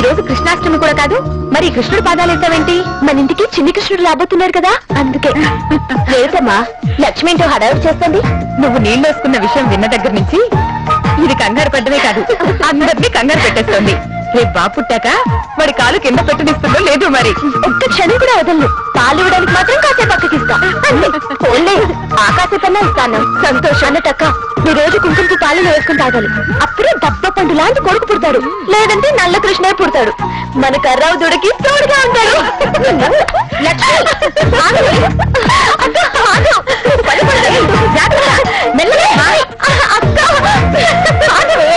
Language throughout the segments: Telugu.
ఈ రోజు కృష్ణాష్టమి కూడా కాదు మరి కృష్ణుడు పాదాలు వేసావేంటి మన ఇంటికి చిన్ని కృష్ణుడు రాబోతున్నారు కదా అందుకే లేదమ్మా లక్ష్మి ఏంటో హడావుడి చేస్తుంది నువ్వు నీళ్ళు వేసుకున్న విషయం విన్న దగ్గర నుంచి ఇది కంగారు పడ్డమే కాదు అందరినీ కంగారు పెట్టేస్తుంది రేపు బాబు పుట్టాక వాడి కాలు కింద పెట్టనిస్తుందో లేదు మరి ఒక్క క్షణం కూడా వదలను పాలు ఇవ్వడానికి మాత్రం కాసేపు పక్కకి ఇస్తా ఓన్లే ఆ కాసేపన్నా ఇస్తాను సంతోషం అన్నటక్క ఈ రోజు కుంకుమకు పాలను వేసుకుని తాగాలి అప్పుడే దబ్బ పండు లాంటి కొడుకు పుడతాడు లేదంటే నల్ల కృష్ణే పుడతాడు మన కర్రావు దుడికి తోడుగా ఉంటాడు లక్ష్మి ఆగు. అక్క, ఆగు. పడి పడదు. జాగ్రత్త. మెల్లగా. అక్క ఆగవే.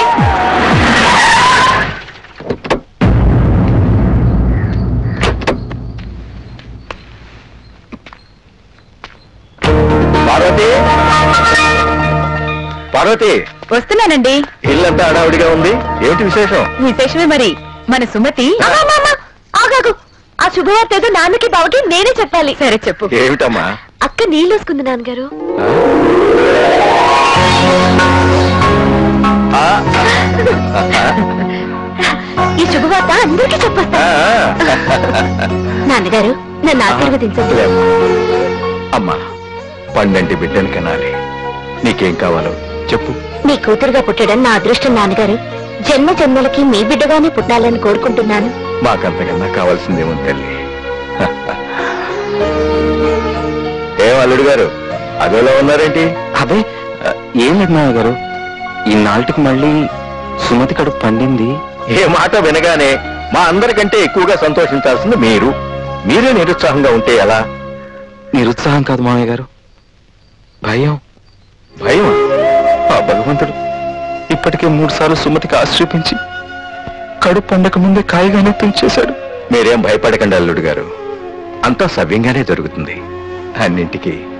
పార్వతి పార్వతి వస్తున్నానండి ఇల్లంతా హడావుడిగా ఉంది ఏమిటి విశేషం విశేషమే మరి మన సుమతి ఆగాగు ఆ శుభవార్త ఏదో నాన్నకి బావకి నేనే చెప్పాలి సరే చెప్పు ఏమిటమ్మా అక్క నీళ్ళు వస్తుంది నాన్నగారు ఆ? ఈ శుభవార్త అందరికీ చెప్పేస్తా ఆ, నాన్నగారు నన్ను ఆశీర్వదించండి లేమ్మా. అమ్మా పండంటి బిడ్డని కనాలి నీకేం కావాలో చెప్పు మీ కూతురుగా పుట్టడం నా అదృష్టం నాన్నగారు జన్మ జన్మలకి మీ బిడ్డగానే పుట్టాలని కోరుకుంటున్నాను మాకంతకన్నా కావాల్సిందేమో తల్లి ఏం అల్లుడు గారు అదోలా ఉన్నారేంటి అదే ఏం లేదు నాన్న గారు ఇన్నాళ్ళకి మళ్ళీ సుమతి కడుపు పండింది ఏ మాట వినగానే మా అందరికంటే ఎక్కువగా సంతోషించాల్సింది మీరు మీరే నిరుత్సాహంగా ఉంటే ఎలా నిరుత్సాహం కాదు మామయ్య గారు భయం భయం ఆ భగవంతుడు ఇప్పటికే మూడు సార్లు సుమతికి ఆశ చూపించి కడుపు పండక ముందే కాయగానే తుంచేశాడు మీరేం భయపడకండి అల్లుడు గారు అంతా సవ్యంగానే జరుగుతుంది అన్నింటికి